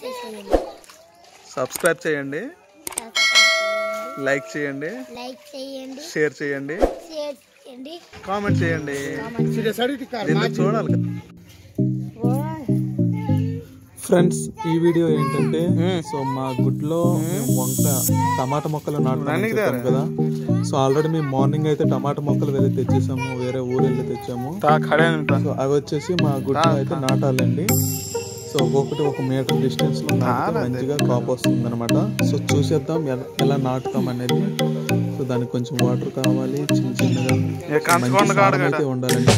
చేయండి సబ్స్క్రైబ్ చేయండి subscribe like చేయండి చేయండి లైక్ చేయండి షేర్ చేయండి షేర్ చేయండి కామెంట్ చేయండి కామెంట్ దీన్ని చూడాలి కదా. ఫ్రెండ్స్ ఈ వీడియో ఏంటంటే సో మా గుడ్లో మేము వంక టమాటా మొక్కలు నాటుతామని చెప్పాము కదా సో ఆల్రెడీ మేము మార్నింగ్ అయితే టమాటా మొక్కలు వెళ్ళి తెచ్చేసాము వేరే ఊరు వెళ్ళి తెచ్చాము సో అవి వచ్చేసి మా గుడ్లో అయితే నాటాలండి సో ఒక్కొక్కటి ఒక మీటర్ డిస్టెన్స్ లో నాటితే మంచిగా కాపు వస్తుంది అనమాట సో చూసేద్దాం ఎలా- ఎలా నాటుతాం అనేది సో దానికి కొంచెం వాటర్ కావాలి చిన్న చిన్నగా మంచి సారం అయితే ఉండాలండి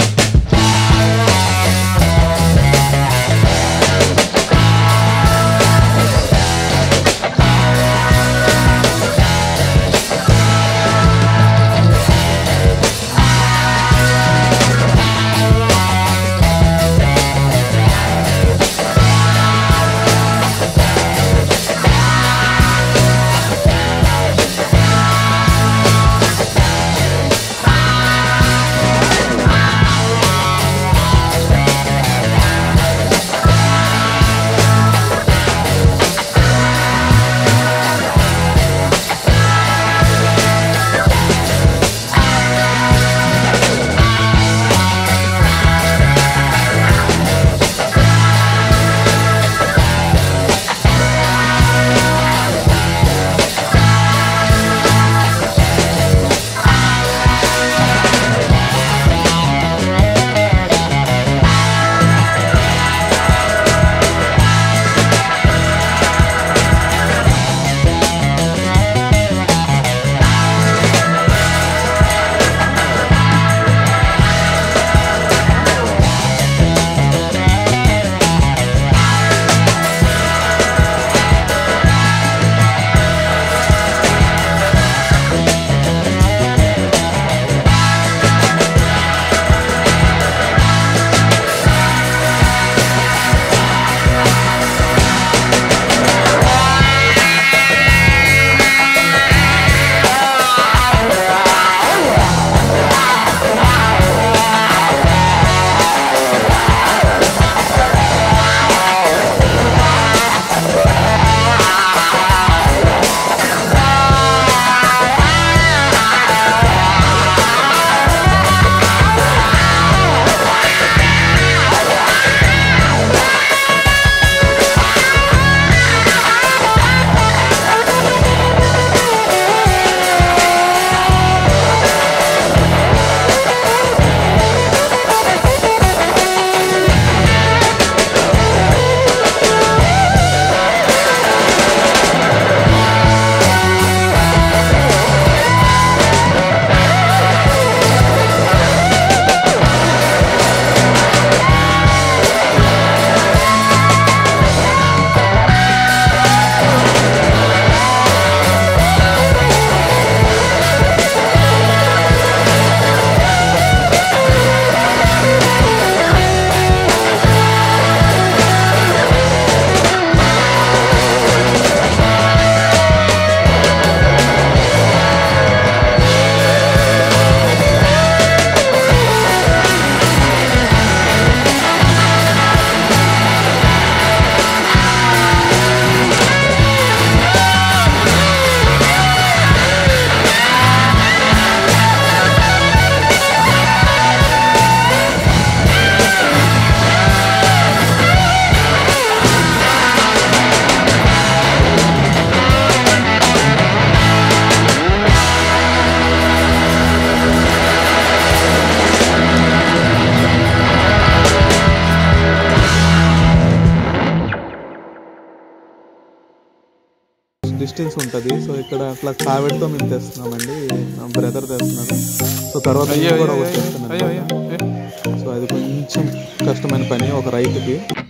డిస్టెన్స్ ఉంటుంది సో ఇక్కడ అట్లా కావిడితో మేము తెస్తున్నామండి మా బ్రదర్ తెస్తున్నారు సో తర్వాత నేను కూడా ఒకటి తెస్తున్నాను సో అది కొంచెం కష్టమైన పని ఒక రైతుకి